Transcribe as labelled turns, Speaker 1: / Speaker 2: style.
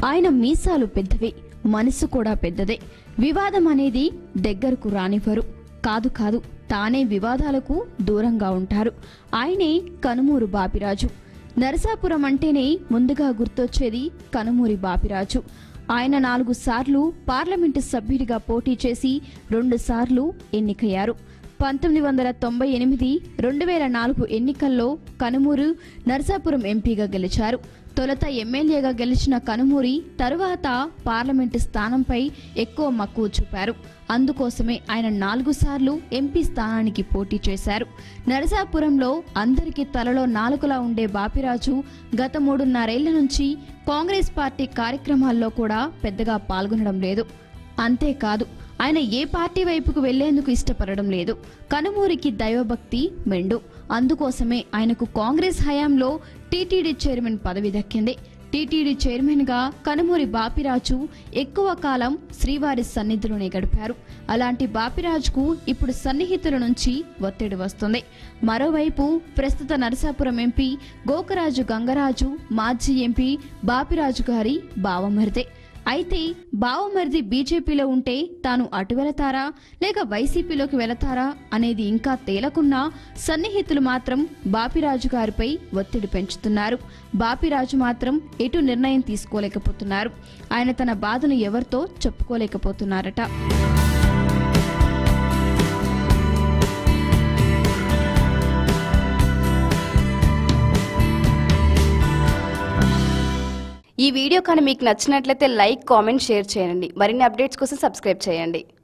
Speaker 1: ఆయన మీసాలు పెద్దవి మనసు కూడా పెద్దదే వివాదం అనేది దగ్గరకు రానివ్వరు కాదు కాదు తానే వివాదాలకు దూరంగా ఉంటారు ఆయనే కనుమూరు బాపిరాజు నరసాపురం అంటేనే ముందుగా గుర్తొచ్చేది కనుమూరి బాపిరాజు ఆయన నాలుగు సార్లు పార్లమెంటు సభ్యుడిగా పోటీ చేసి రెండు సార్లు ఎన్నికయ్యారు పంతొమ్మిది వందల తొంభై ఎనిమిది రెండు వేల నాలుగు ఎన్నికల్లో కనుమూరు నరసాపురం ఎంపీగా గెలిచారు తొలుత ఎమ్మెల్యేగా గెలిచిన కనుమూరి తరువాత పార్లమెంటు స్థానంపై ఎక్కువ మక్కువ చూపారు అందుకోసమే ఆయన నాలుగు సార్లు ఎంపీ స్థానానికి పోటీ చేశారు నరసాపురంలో అందరికీ తలలో నాలుకలా ఉండే బాపిరాజు గత మూడున్నరేళ్ల నుంచి కాంగ్రెస్ పార్టీ కార్యక్రమాల్లో కూడా పెద్దగా పాల్గొనడం లేదు అంతేకాదు ఆయన ఏ పార్టీ వైపుకు వెళ్లేందుకు ఇష్టపడడం లేదు కనుమూరికి దైవభక్తి మెండు అందుకోసమే ఆయనకు కాంగ్రెస్ హయాంలో టీటీడీ చైర్మన్ పదవి దక్కింది టీటీడీ చైర్మన్గా కనుమూరి బాపిరాజు ఎక్కువ కాలం శ్రీవారి సన్నిధిలోనే గడిపారు అలాంటి బాపిరాజుకు ఇప్పుడు సన్నిహితుల నుంచి ఒత్తిడి వస్తుంది మరోవైపు ప్రస్తుత నరసాపురం ఎంపీ గోకరాజు గంగరాజు మాజీ ఎంపీ బాపిరాజు గారి బావమరిదే అయితే బావమరిది బీజేపీలో ఉంటే తాను అటు వెళతారా లేక వైసీపీలోకి వెళతారా అనేది ఇంకా తేలకున్నా సన్నిహితులు మాత్రం బాపిరాజు గారిపై ఒత్తిడి పెంచుతున్నారు బాపిరాజు మాత్రం ఎటు నిర్ణయం తీసుకోలేకపోతున్నారు ఆయన తన బాధను ఎవరితో చెప్పుకోలేకపోతున్నారట
Speaker 2: ఈ వీడియో కానీ మీకు నచ్చినట్లయితే లైక్ కామెంట్ షేర్ చేయండి మరిన్ని అప్డేట్స్ కోసం సబ్స్క్రైబ్ చేయండి